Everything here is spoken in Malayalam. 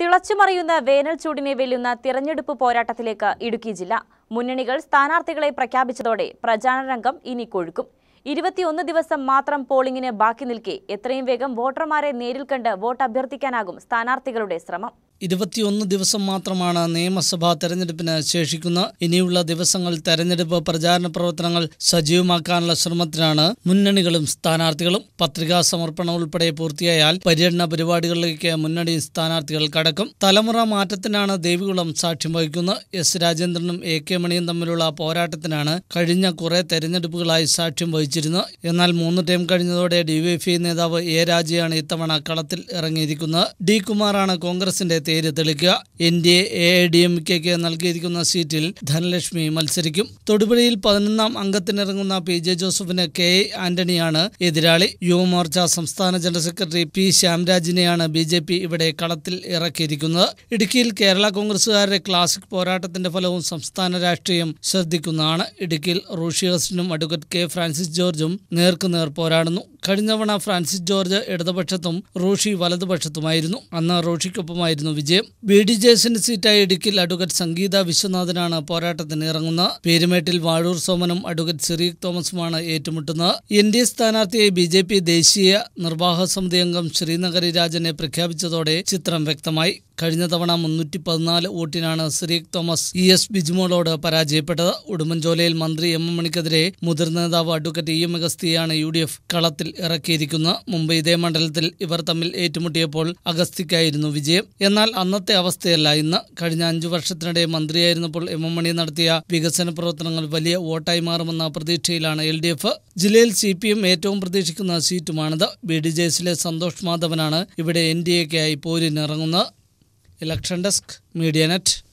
തിളച്ചുമറിയുന്ന വേനൽ ചൂടിനെ വെല്ലുന്ന തിരഞ്ഞെടുപ്പ് പോരാട്ടത്തിലേക്ക് ഇടുക്കി ജില്ല മുന്നണികൾ സ്ഥാനാർത്ഥികളെ പ്രഖ്യാപിച്ചതോടെ പ്രചാരണ രംഗം ഇനി കൊഴുക്കും ഇരുപത്തിയൊന്ന് ദിവസം മാത്രം പോളിംഗിന് ബാക്കി നിൽക്കെ എത്രയും വേഗം വോട്ടർമാരെ നേരിൽ കണ്ട് വോട്ട് അഭ്യർത്ഥിക്കാനാകും സ്ഥാനാർത്ഥികളുടെ ശ്രമം ഇരുപത്തിയൊന്ന് ദിവസം മാത്രമാണ് നിയമസഭാ തെരഞ്ഞെടുപ്പിന് ശേഷിക്കുന്ന ഇനിയുള്ള ദിവസങ്ങൾ തെരഞ്ഞെടുപ്പ് പ്രചാരണ പ്രവർത്തനങ്ങൾ സജീവമാക്കാനുള്ള ശ്രമത്തിലാണ് മുന്നണികളും സ്ഥാനാർത്ഥികളും പത്രികാ സമർപ്പണം ഉൾപ്പെടെ പൂർത്തിയായാൽ പര്യടന പരിപാടികളിലേക്ക് മുന്നണി സ്ഥാനാർത്ഥികൾ കടക്കും തലമുറ മാറ്റത്തിനാണ് ദേവികുളം സാക്ഷ്യം വഹിക്കുന്നത് എസ് രാജേന്ദ്രനും എ കെ മണിയും തമ്മിലുള്ള പോരാട്ടത്തിനാണ് കഴിഞ്ഞ കുറെ തെരഞ്ഞെടുപ്പുകളായി സാക്ഷ്യം വഹിച്ചിരുന്നത് എന്നാൽ മൂന്ന് ടൈം കഴിഞ്ഞതോടെ ഡിവൈഎഫ്ഐ നേതാവ് എ രാജയാണ് ഇത്തവണ കളത്തിൽ ഇറങ്ങിയിരിക്കുന്നത് ഡി കുമാറാണ് കോൺഗ്രസിന്റെ തേര് തെളിക്കുക N D A A D M കെക്ക് നൽകിയിരിക്കുന്ന സീറ്റിൽ ധനലക്ഷ്മി മത്സരിക്കും തൊടുപുഴയിൽ പതിനൊന്നാം അംഗത്തിനിറങ്ങുന്ന പി ജെ ജോസഫിന് കെ എ ആന്റണിയാണ് എതിരാളി യുവമോർച്ച സംസ്ഥാന ജനറൽ സെക്രട്ടറി പി ശ്യാംരാജിനെയാണ് ബി ജെ പി ഇവിടെ കളത്തിൽ ഇറക്കിയിരിക്കുന്നത് ഇടുക്കിയിൽ കേരള കോൺഗ്രസുകാരുടെ ക്ലാസിക് പോരാട്ടത്തിന്റെ ഫലവും സംസ്ഥാന രാഷ്ട്രീയം ശ്രദ്ധിക്കുന്നതാണ് ഇടുക്കിയിൽ റൂഷി ഹസനും അഡ്വക്കേറ്റ് കെ ഫ്രാൻസിസ് ജോർജും നേർക്കുനേർ പോരാടുന്നു കഴിഞ്ഞ തവണ ഫ്രാൻസിസ് ജോർജ് ഇടതുപക്ഷത്തും റൂഷി വലതുപക്ഷത്തുമായിരുന്നു അന്ന് റൂഷിക്കൊപ്പമായിരുന്നു വിജയം ബി ഡി ജെ എസിന്റെ സീറ്റായ ഇടുക്കിയിൽ അഡ്വക്കേറ്റ് സംഗീത വിശ്വനാഥനാണ് പോരാട്ടത്തിന് ഇറങ്ങുന്നത് പേരുമേട്ടിൽ വാഴൂർ സോമനും അഡ്വക്കേറ്റ് സിറീഖ് തോമസുമാണ് ഏറ്റുമുട്ടുന്നത് എൻ ഡി എ സ്ഥാനാർത്ഥിയായി ബി ജെ പി ദേശീയ നിർവാഹക സമിതി അംഗം ശ്രീനഗരി രാജനെ പ്രഖ്യാപിച്ചതോടെ ചിത്രം വ്യക്തമായി കഴിഞ്ഞ തവണ മുന്നൂറ്റി പതിനാല് വോട്ടിനാണ് സിറീഖ് തോമസ് ഇ എസ് ബിജുമോളോട് പരാജയപ്പെട്ടത് ഉടുമ്പൻചോലയിൽ മന്ത്രി എം എം മണിക്കെതിരെ മുതിർന്ന നേതാവ് അഡ്വക്കേറ്റ് ഇ എം അഗസ്തിയാണ് യു ഡി എഫ് കളത്തിൽ ഇറക്കിയിരിക്കുന്നത് മുമ്പ് ഇതേ മണ്ഡലത്തിൽ ഇവർ തമ്മിൽ ഏറ്റുമുട്ടിയപ്പോൾ അഗസ്തിക്കായിരുന്നു വിജയം എന്നാൽ അന്നത്തെ അവസ്ഥയല്ല ഇന്ന് കഴിഞ്ഞ അഞ്ചു വർഷത്തിനിടെ മന്ത്രിയായിരുന്നപ്പോൾ എം എം മണി നടത്തിയ വികസന പ്രവർത്തനങ്ങൾ വലിയ വോട്ടായി മാറുമെന്ന പ്രതീക്ഷയിലാണ് എൽ ഡി എഫ് ജില്ലയിൽ സി പി എം ഏറ്റവും പ്രതീക്ഷിക്കുന്ന സീറ്റുമാണിത് ബി ഡി ജെ എസിലെ സന്തോഷ് മാധവനാണ് ഇവിടെ എൻ ഡി എക്കായി പോരിനിറങ്ങുന്നത് ഇലക്ഷൻ ഡെസ്ക് മീഡിയ നെറ്റ്